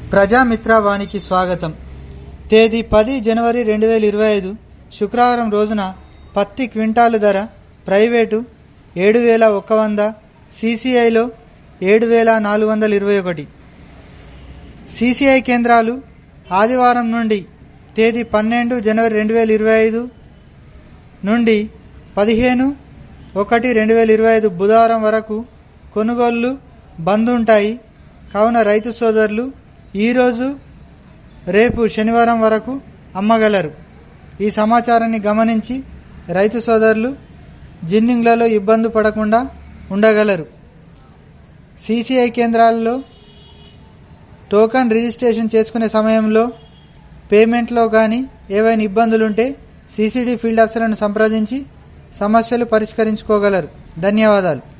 ప్రజామిత్ర వానికి స్వాగతం తేదీ పది జనవరి రెండు వేల ఇరవై ఐదు శుక్రవారం రోజున పత్తి క్వింటాలు ధర ప్రైవేటు ఏడు వేల ఒక్క వంద సీసీఐలో ఏడు వేల నాలుగు వందల ఇరవై ఒకటి సీసీఐ కేంద్రాలు ఆదివారం నుండి తేదీ పన్నెండు జనవరి రెండు వేల ఇరవై ఐదు నుండి పదిహేను ఒకటి రెండు వేల ఇరవై ఐదు బుధవారం వరకు కొనుగోళ్లు బంద్ ఉంటాయి కావున రైతు సోదరులు ఈరోజు రేపు శనివారం వరకు అమ్మగలరు ఈ సమాచారాన్ని గమనించి రైతు సోదరులు జిన్నింగ్లలో ఇబ్బంది పడకుండా ఉండగలరు సీసీఐ కేంద్రాల్లో టోకన్ రిజిస్ట్రేషన్ చేసుకునే సమయంలో పేమెంట్లో కానీ ఏవైనా ఇబ్బందులుంటే సీసీడీ ఫీల్డ్ ఆఫీసర్లను సంప్రదించి సమస్యలు పరిష్కరించుకోగలరు ధన్యవాదాలు